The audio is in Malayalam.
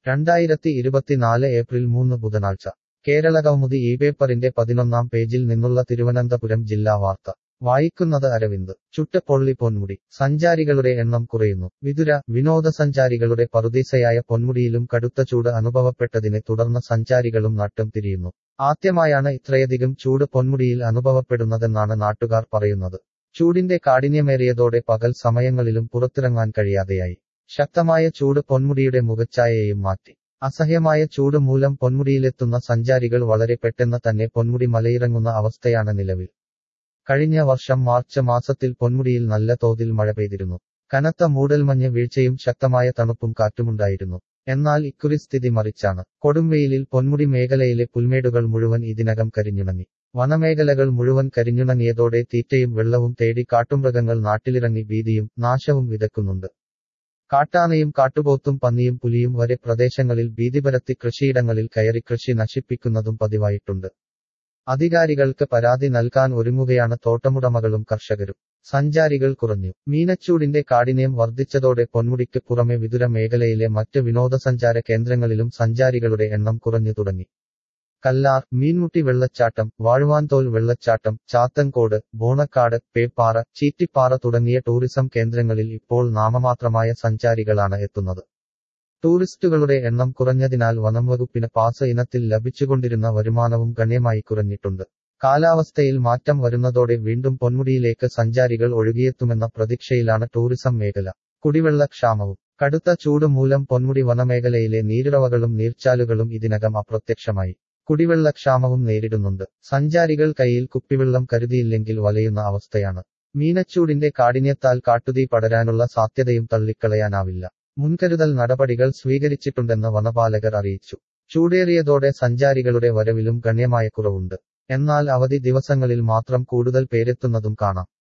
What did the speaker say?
രണ്ടായിരത്തി ഇരുപത്തിനാല് ഏപ്രിൽ മൂന്ന് ബുധനാഴ്ച കേരളകൗമുദി ഈ പേപ്പറിന്റെ പതിനൊന്നാം പേജിൽ നിന്നുള്ള തിരുവനന്തപുരം ജില്ലാ വാർത്ത വായിക്കുന്നത് അരവിന്ദ് ചുട്ടപ്പൊള്ളി പൊന്മുടി സഞ്ചാരികളുടെ എണ്ണം കുറയുന്നു വിതുര വിനോദസഞ്ചാരികളുടെ പറുദീസയായ പൊന്മുടിയിലും കടുത്ത ചൂട് അനുഭവപ്പെട്ടതിനെ തുടർന്ന് സഞ്ചാരികളും നട്ടം തിരിയുന്നു ആദ്യമായാണ് ഇത്രയധികം ചൂട് പൊന്മുടിയിൽ അനുഭവപ്പെടുന്നതെന്നാണ് നാട്ടുകാർ പറയുന്നത് ചൂടിന്റെ കാഠിന്യമേറിയതോടെ പകൽ സമയങ്ങളിലും പുറത്തിറങ്ങാൻ കഴിയാതെയായി ശക്തമായ ചൂട് പൊന്മുടിയുടെ മുഖച്ഛായയെയും മാറ്റി അസഹ്യമായ ചൂട് മൂലം പൊന്മുടിയിലെത്തുന്ന സഞ്ചാരികൾ വളരെ പെട്ടെന്ന് തന്നെ പൊന്മുടി മലയിറങ്ങുന്ന അവസ്ഥയാണ് നിലവിൽ കഴിഞ്ഞ വർഷം മാർച്ച് മാസത്തിൽ പൊന്മുടിയിൽ നല്ല തോതിൽ മഴ പെയ്തിരുന്നു കനത്ത മൂടൽമഞ്ഞ് വീഴ്ചയും ശക്തമായ തണുപ്പും കാറ്റുമുണ്ടായിരുന്നു എന്നാൽ ഇക്കുറി സ്ഥിതി മറിച്ചാണ് കൊടുംവെയിലിൽ പൊന്മുടി മേഖലയിലെ പുൽമേടുകൾ മുഴുവൻ ഇതിനകം കരിഞ്ഞുണങ്ങി വനമേഖലകൾ മുഴുവൻ കരിഞ്ഞുണങ്ങിയതോടെ തീറ്റയും വെള്ളവും തേടി കാട്ടുമൃഗങ്ങൾ നാട്ടിലിറങ്ങി ഭീതിയും നാശവും വിതക്കുന്നുണ്ട് കാട്ടാനയും കാട്ടുപോത്തും പന്നിയും പുലിയും വരെ പ്രദേശങ്ങളിൽ ഭീതിപരത്തി കൃഷിയിടങ്ങളിൽ കയറി കൃഷി നശിപ്പിക്കുന്നതും പതിവായിട്ടുണ്ട് അധികാരികൾക്ക് പരാതി നൽകാൻ ഒരുങ്ങുകയാണ് തോട്ടമുടമകളും കർഷകരും സഞ്ചാരികൾ കുറഞ്ഞു മീനച്ചൂടിന്റെ കാഠിന്യം വർദ്ധിച്ചതോടെ പൊന്മുടിക്ക് പുറമെ വിതുര മേഖലയിലെ മറ്റ് വിനോദസഞ്ചാര കേന്ദ്രങ്ങളിലും സഞ്ചാരികളുടെ എണ്ണം കുറഞ്ഞു തുടങ്ങി കല്ലാർ മീൻമുട്ടി വെള്ളച്ചാട്ടം വാഴുവാൻതോൽ വെള്ളച്ചാട്ടം ചാത്തൻകോട് ബോണക്കാട് പേപ്പാറ ചീറ്റിപ്പാറ തുടങ്ങിയ ടൂറിസം കേന്ദ്രങ്ങളിൽ ഇപ്പോൾ നാമമാത്രമായ സഞ്ചാരികളാണ് എത്തുന്നത് ടൂറിസ്റ്റുകളുടെ എണ്ണം കുറഞ്ഞതിനാൽ വനംവകുപ്പിന് പാസ് ഇനത്തിൽ ലഭിച്ചുകൊണ്ടിരുന്ന വരുമാനവും ഗണ്യമായി കുറഞ്ഞിട്ടുണ്ട് കാലാവസ്ഥയിൽ മാറ്റം വരുന്നതോടെ വീണ്ടും പൊന്മുടിയിലേക്ക് സഞ്ചാരികൾ ഒഴുകിയെത്തുമെന്ന പ്രതീക്ഷയിലാണ് ടൂറിസം മേഖല കുടിവെള്ളക്ഷാമവും കടുത്ത ചൂട് മൂലം പൊന്മുടി വനമേഖലയിലെ നീരുറവകളും നീർച്ചാലുകളും ഇതിനകം അപ്രത്യക്ഷമായി കുടിവെള്ളക്ഷാമവും നേരിടുന്നുണ്ട് സഞ്ചാരികൾ കയ്യിൽ കുപ്പിവെള്ളം കരുതിയില്ലെങ്കിൽ വലയുന്ന അവസ്ഥയാണ് മീനച്ചൂടിന്റെ കാഠിന്യത്താൽ കാട്ടുതീ പടരാനുള്ള സാധ്യതയും തള്ളിക്കളയാനാവില്ല മുൻകരുതൽ നടപടികൾ സ്വീകരിച്ചിട്ടുണ്ടെന്ന് വനപാലകർ അറിയിച്ചു ചൂടേറിയതോടെ സഞ്ചാരികളുടെ വരവിലും ഗണ്യമായ കുറവുണ്ട് എന്നാൽ അവധി ദിവസങ്ങളിൽ മാത്രം കൂടുതൽ പേരെത്തുന്നതും കാണാം